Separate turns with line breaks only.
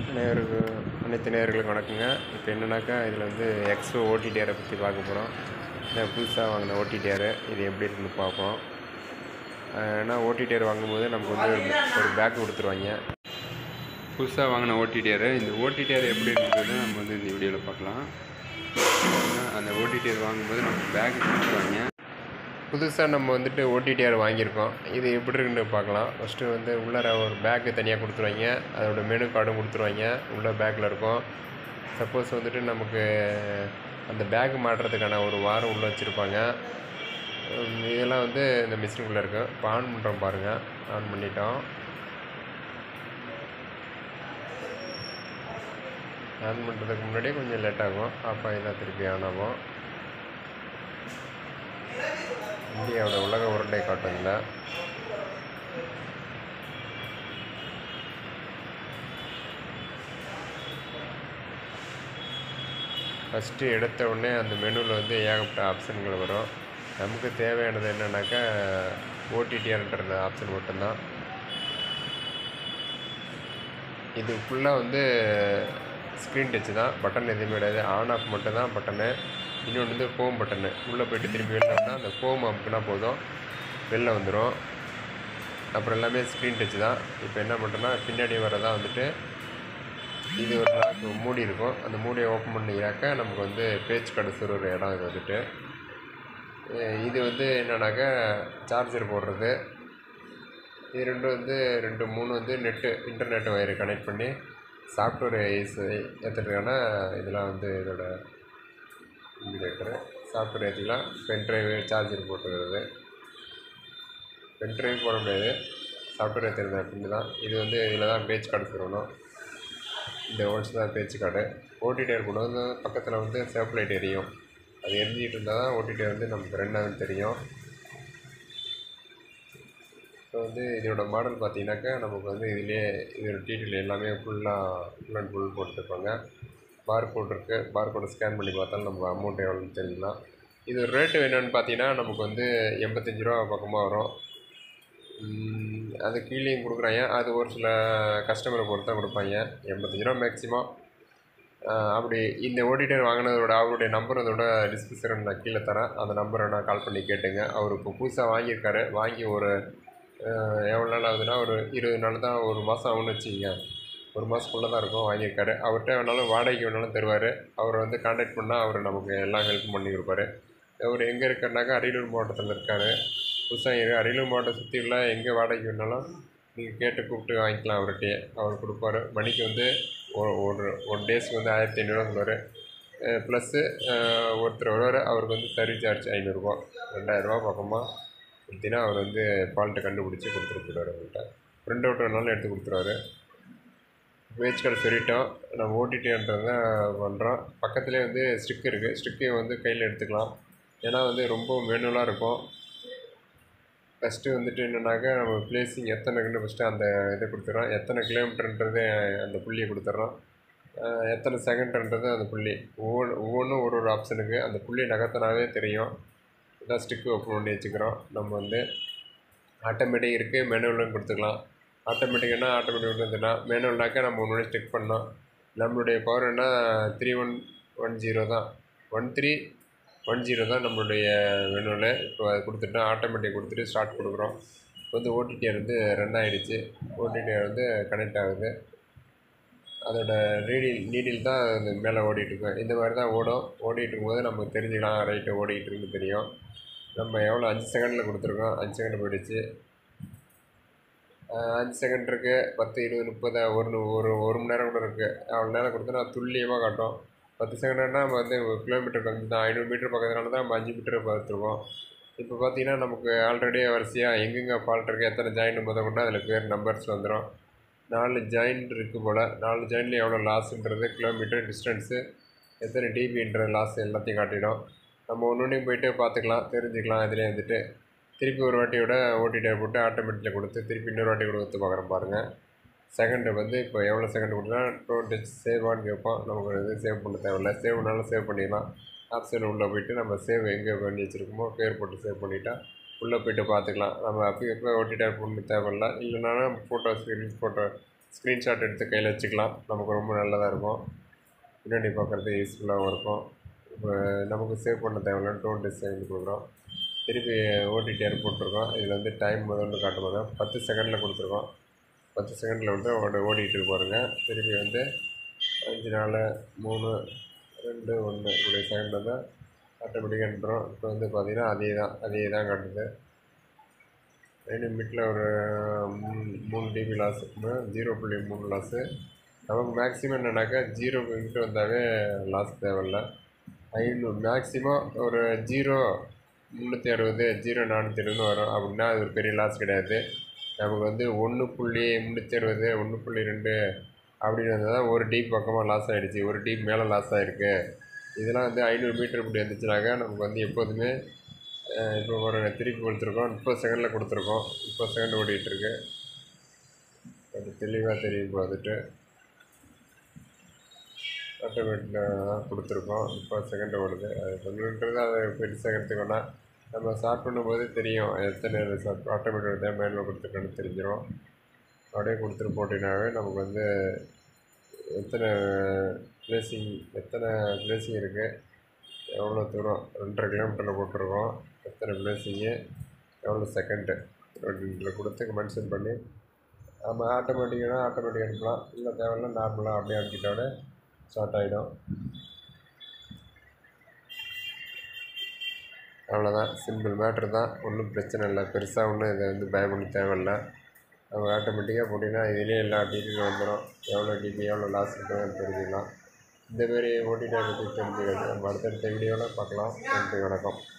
நேயருக்கு அனைத்து நேயர்களுக்கும் வணக்கங்க இப்போ என்னன்னாக்கா இதில் வந்து எக்ஸோ ஓடிடிஆரை பற்றி பார்க்க போகிறோம் இதான் புதுசாக வாங்கின ஓடிடிஆர் இது எப்படி இருக்குன்னு பார்ப்போம் அஹ் ஏன்னா ஓடிடிஆர் வாங்கும்போது நமக்கு வந்து ஒரு- ஒரு பேக் கொடுத்துருவாங்க புதுசாக வாங்கின ஓடிடிஆர் இந்த ஓடிடிஆர் எப்படி இருந்தது நம்ம வந்து இந்த வீடியோவில் பார்க்கலாம் ஏன்னா அந்த ஓடிடிஆர் வாங்கும்போது நமக்கு பேக் கொடுத்துருவாங்க புதுசாக நம்ம வந்துட்டு ஓடிடிஆர் வாங்கியிருக்கோம் இது எப்படி இருக்குன்னு பார்க்கலாம் ஃபஸ்ட்டு வந்து உள்ளார ஒரு பேக்கு தனியாக கொடுத்துருவாங்க அதோட மெனு கார்டும் கொடுத்துருவாங்க உள்ள பேக்கில் இருக்கும் சப்போஸ் வந்துட்டு நமக்கு அந்த பேக் மாட்டுறதுக்கான ஒரு வாரம் உள்ளே வச்சுருப்பாங்க உம், இதெல்லாம் வந்து இந்த மிஷினுக்குள்ளே இருக்கும் இப்போ ஆன் பண்ணுறோம் பாருங்கள் ஆன் பண்ணிட்டோம் ஆன் பண்ணுறதுக்கு முன்னாடியே கொஞ்சம் லேட் ஆகும் ஆஃப் ஆகி தான் திருப்பி ஆன் ஆகும் இந்தியாவோட உலக உருண்டை காட்டுங்களா ஃபஸ்ட்டு எடுத்த உடனே அந்த மெனுவில் வந்து ஏகப்பட்ட ஆப்ஷன்கள் வரும் நமக்கு தேவையானது என்னன்னாக்கா ஓடிடிஆர்ன்ற ஆப்ஷன் மட்டும்தான் இது ஃபுல்லாக வந்து ஸ்க்ரீன் டச் தான் பட்டன் எதுவுமே கிடையாது ஆன் ஆஃப் மட்டும் தான் பட்டனு இன்னொன்று வந்து ஹோம் பட்டனு உள்ளே போயிட்டு திரும்பி வெளில வந்தால் அந்த ஹோம் அமுக்குனா போதும் வெளில வந்துடும் அப்புறம் எல்லாமே ஸ்க்ரீன் டச் தான் இப்போ என்ன பண்ணுறோன்னா பின்னாடி வரதான் வந்துட்டு இது ஒரு லாக் மூடி இருக்கும் அந்த மூடியை ஓப்பன் பண்ணிக்கிறாக்க நமக்கு வந்து பேச்சு கடைசிற ஒரு இடம் இது வந்துட்டு அஹ் இது வந்து என்னன்னாக்கா சார்ஜர் போடுறது இது ரெண்டும் வந்து ரெண்டு மூணு வந்து நெட்டு இன்டர்நெட் வயரை கனெக்ட் பண்ணி சாஃப்ட்வேர் ஏற்றுறதுக்கான இதெல்லாம் வந்து இதோட இண்டிகேட்டரு சாஃப்ட்வேர் ஏற்றிக்கலாம் பென் ட்ரைவு சார்ஜர் போட்டுக்கிறது பென் ட்ரைவ் போட முடியாது சாஃப்ட்வேர் ஏற்றுறது அப்படின்னு தான் இது வந்து இதில் தான் பேச்சு கார்டு சொல்லணும் இந்த ஓல்ஸ் தான் பேச்சு கார்டு ஓடிடிஆர் கொண்டு வந்து பக்கத்தில் வந்து சேஃப் லைட் எரியும் அது எரிஞ்சிட்டு இருந்தால் தான் ஓடிடிஆர் வந்து நமக்கு ரெண்டாவது தெரியும் இப்போ வந்து இதோட மாடல் பார்த்தீங்கன்னாக்கா நமக்கு வந்து இதுலேயே இதோட டீட்டெயில் எல்லாமே ஃபுல்லாக ஃபுல் அண்ட் ஃபுல் போட்டுருப்பாங்க பார் கோட் இருக்குது பார் கோடை ஸ்கேன் பண்ணி பார்த்தாலும் நமக்கு அமௌண்ட் எவ்வளோன்னு தெரிஞ்சுக்கலாம் இது ரேட்டு என்னென்னு பார்த்தீங்கன்னா நமக்கு வந்து எண்பத்தஞ்சு ரூபா பக்கமாக வரும் உம், அது கீழேயும் கொடுக்குறாங்க அது ஒரு சில கஸ்டமரை பொறுத்து தான் கொடுப்பாங்க எண்பத்தஞ்சு ரூபா மேக்ஸிமம் அப்படி இந்த ஓடிட்டர் வாங்கினதோட அவருடைய நம்பர் அதோட டிஸ்கிரிப்ஷன் நான் கீழே தரேன் அந்த நம்பரை நான் கால் பண்ணி கேட்டுங்க அவர் இப்போ புதுசாக வாங்கியிருக்காரு வாங்கி ஒரு அஹ், எவ்வளோ நாள் ஆகுதுன்னா ஒரு இருபது நாள் தான் ஒரு மாதம் ஆகும்னு வச்சுக்கோங்க ஒரு மாதத்துக்குள்ளே தான் இருக்கும் வாங்கியிருக்காரு அவர்கிட்ட வேணாலும் வாடகைக்கு வேணாலும் தருவார் அவரை வந்து காண்டாக்ட் பண்ணால் அவர் நமக்கு எல்லாம் ஹெல்ப் பண்ணி கொடுப்பாரு அவர் எங்கே இருக்காருனாக்கா அரியலூர் மாவட்டத்தில் இருக்கார் புதுசாக இரு அரியலூர் மாவட்டம் சுற்றி உள்ள எங்கே வாடகைக்கு வேணாலும் நீங்கள் கேட்டு கூப்பிட்டு வாங்கிக்கலாம் அவர்கிட்டயே அவர் கொடுப்பாரு மணிக்கு வந்து ஒரு ஒரு ஒன் டேஸ்க்கு வந்து ஆயிரத்தி ஐநூறுரூவா சொல்லுவார் ப்ளஸ்ஸு ஒருத்தர் வருவார் அவருக்கு வந்து சர்வீஸ் சார்ஜ் ஐநூறுரூவா ரெண்டாயிரரூவா பக்கமாக கொடுத்தீங்கன்னா அவர் வந்து ஃபால்ட்டை கண்டுபிடிச்சி கொடுத்துட்டு போயிடுவார் அவர்கிட்ட ப்ரிண்ட் அவுட் வேணாலும் எடுத்து கொடுத்துருவாரு பேஜ் கார்டு சொல்லிட்டோம் நம்ம ஓடிடின்றது தான் பண்ணுறோம் பக்கத்துலேயே வந்து ஸ்டிக் இருக்குது ஸ்டிக்கை வந்து கையில் எடுத்துக்கலாம் ஏன்னா வந்து ரொம்ப மேனுவலாக இருக்கும் ஃபஸ்ட்டு வந்துட்டு என்னென்னாக்கா நம்ம பிளேஸிங் எத்தனை கண்டு ஃபஸ்ட்டு அந்த இதை கொடுத்துட்றோம் எத்தனை கிலோமீட்டர்ன்றது அந்த புள்ளியை கொடுத்துட்றோம் அஹ் எத்தனை செகண்ட்ன்றது அந்த புள்ளி ஒவ்வொன்று ஒவ்வொன்றும் ஒரு ஒரு ஆப்ஷனுக்கு அந்த புள்ளியை நகர்த்தினாவே தெரியும் இதான் ஸ்டிக்கு ஓப்பன் பண்ணி வச்சுக்கிறோம் நம்ம வந்து ஆட்டோமேட்டிக் இருக்குது மேனுவலும் கொடுத்துக்கலாம் ஆட்டோமேட்டிக்னா ஆட்டோமேட்டிக் வந்துன்னா மேனுவல்னாக்கா நம்ம ஒன்று ஸ்டிக் பண்ணோம் நம்மளுடைய பவர் என்ன த்ரீ ஒன் ஒன் ஜீரோ தான் ஒன் த்ரீ ஒன் ஜீரோ தான் நம்மளுடைய மெனுவில் இப்போ அது கொடுத்துட்டோம் ஆட்டோமேட்டிக் கொடுத்துட்டு ஸ்டார்ட் கொடுக்குறோம் இப்போ வந்து ஓடிடிஆர் வந்து ரன் ஆகிடுச்சு ஓடிடிஆர் வந்து கனெக்ட் ஆகுது அதோட ரீடில் நீடில் தான் அது மேலே ஓடிட்டு இருக்கும் இந்த மாதிரி தான் ஓடும் ஓடிட்டு இருக்கும்போது நமக்கு தெரிஞ்சுக்கலாம் ரைட்டு ஓடிட்டு இருக்குன்னு தெரியும் நம்ம எவ்வளோ அஞ்சு செகண்டில் கொடுத்துருக்கோம் அஞ்சு செகண்ட் போயிடுச்சு ஆஹ் அஞ்சு செகண்ட் இருக்குது பத்து இருபது முப்பது ஒரு நு- ஒரு ஒரு மணி நேரம் கூட இருக்குது அவ்வளோ நேரம் கொடுத்தா துல்லியமாக காட்டும் பத்து செகண்ட்னா நம்ம வந்து ஒரு கிலோமீட்டர் கம்மி தான் ஐநூறு மீட்டர் பக்கத்துனால தான் நம்ம அஞ்சு மீட்டர் பார்த்துருக்கோம் இப்போ பார்த்தீங்கன்னா நமக்கு ஆல்ரெடி வரிசையாக எங்கெங்கே ஃபால்ட் இருக்குது எத்தனை ஜாயின் முத கொண்டு அதில் பேர் நம்பர்ஸ் வந்துடும் நாலு ஜாயின்ட் இருக்குது போல் நாலு ஜாயின்ட்லேயும் எவ்வளோ லாஸ்ன்றது கிலோமீட்டர் டிஸ்டன்ஸு எத்தனை டிபின்ற லாஸ் எல்லாத்தையும் காட்டிடும் நம்ம ஒன்று ஒன்றையும் போயிட்டு பார்த்துக்கலாம் தெரிஞ்சுக்கலாம் இதிலே வந்துட்டு திருப்பி ஒரு வாட்டியோட ஓடிடிஆர் போட்டு ஆட்டோமேட்டிக்கில் கொடுத்து திருப்பி இன்னொரு வாட்டி கொடுத்து பார்க்குறோம் பாருங்கள் செகண்டு வந்து இப்போ எவ்வளோ செகண்ட் கொடுத்தா டோன் டச் சேவான்னு கேட்போம் நமக்கு இது சேவ் பண்ண தேவையில்ல சேவ் பண்ணாலும் சேவ் பண்ணிடலாம் ஆப்ஷன் உள்ளே போயிட்டு நம்ம சேவ் எங்கே பண்ணி வச்சுருக்கோமோ பேர் போட்டு சேவ் பண்ணிட்டா உள்ளே போயிட்டு பார்த்துக்கலாம் நம்ம அப்போ எப்போ ஓடிடிஆர் பண்ண தேவையில்ல இல்லைனாலும் ஃபோட்டோ ஸ்க்ரீன் ஃபோட்டோ ஸ்க்ரீன்ஷாட் எடுத்து கையில் வச்சுக்கலாம் நமக்கு ரொம்ப நல்லதாக இருக்கும் பின்னாடி பார்க்குறது யூஸ்ஃபுல்லாகவும் இருக்கும் இப்போ நமக்கு சேவ் பண்ண தேவையில்ல டோன் டிசைன் கொடுக்குறோம் திருப்பி ஓடிடிஆர் போட்டிருக்கோம் இதில் வந்து டைம் முதல்ல காட்டும்போது பத்து செகண்டில் கொடுத்துருக்கோம் பத்து செகண்டில் வந்து ஓட ஓடிட்டு பாருங்க திருப்பி வந்து அஞ்சு நாலு மூணு ரெண்டு ஒன்று இப்படி செகண்ட் வந்து ஆட்டோமேட்டிக்காக இப்போ வந்து பார்த்திங்கன்னா அதே தான் அதே தான் காட்டுது ரெண்டு மிட்டில் ஒரு மூணு மூணு டிபி லாஸ் ஜீரோ புள்ளி மூணு லாஸு நமக்கு மேக்ஸிமம் என்னன்னாக்கா ஜீரோ கிட்ட வந்தாவே லாஸ் தேவையில்ல ஐநூறு மேக்ஸிமம் ஒரு ஜீரோ முந்நூற்றி அறுபது ஜீரோ நானூற்றி அறுபதுன்னு வரும் அப்படின்னா அது ஒரு பெரிய லாஸ் கிடையாது நமக்கு வந்து ஒன்று புள்ளி முந்நூற்றி அறுபது ஒன்று புள்ளி ரெண்டு அப்படின்னு வந்தால் தான் ஒரு டீப் பக்கமாக லாஸ் ஆகிடுச்சு ஒரு டீப் மேலே லாஸ் ஆகிருக்கு இதெல்லாம் வந்து ஐநூறு மீட்டர் இப்படி வந்துச்சுனாக்கா நமக்கு வந்து எப்போதுமே இப்போ ஒரு திருப்பி கொடுத்துருக்கோம் முப்பது செகண்டில் கொடுத்துருக்கோம் முப்பது செகண்ட் ஓடிட்டுருக்கு அது தெளிவாக தெரியும் பார்த்துட்டு ஆட்டோமேட்டிக்கில் தான் கொடுத்துருக்கோம் முப்பது செகண்ட் ஓடுது அது சொல்லுன்றது அதை பெருசாக எடுத்துக்கோன்னா நம்ம ஸ்டார்ட் பண்ணும்போது தெரியும் எத்தனை ஆட்டோமேட்டிக் தான் மேனுவல் கொடுத்துருக்கோன்னு தெரிஞ்சிடும் அப்படியே கொடுத்துட்டு போட்டினாவே நமக்கு வந்து எத்தனை பிளேசிங் எத்தனை பிளேசிங் இருக்குது எவ்வளோ தூரம் ரெண்டரை கிலோமீட்டரில் போட்டிருக்கோம் எத்தனை பிளேசிங்கு எவ்வளோ செகண்டு அப்படின்ற கொடுத்து மென்ஷன் பண்ணி நம்ம ஆட்டோமேட்டிக்காக ஆட்டோமேட்டிக் அனுப்பலாம் இல்லை தேவையில்ல நார்மலாக அப்படியே அனுப்பிட்டோட ஸ்டார்ட் ஆகிடும் அவ்வளோதான் சிம்பிள் மேட்ரு தான் ஒன்றும் பிரச்சனை இல்லை பெருசாக ஒன்றும் இதை வந்து பயப்பட தேவையில்ல நம்ம ஆட்டோமேட்டிக்காக போட்டிங்கன்னா இதுலேயே எல்லா டீட்டெயிலும் வந்துடும் எவ்வளோ டிபி எவ்வளோ லாஸ் இருக்குன்னு தெரிஞ்சுக்கலாம் இந்தமாரி ஓடிடி பற்றி தெரிஞ்சுக்கிறது நம்ம அடுத்தடுத்த வீடியோவில் பார்க்கலாம் நன்றி வணக்கம்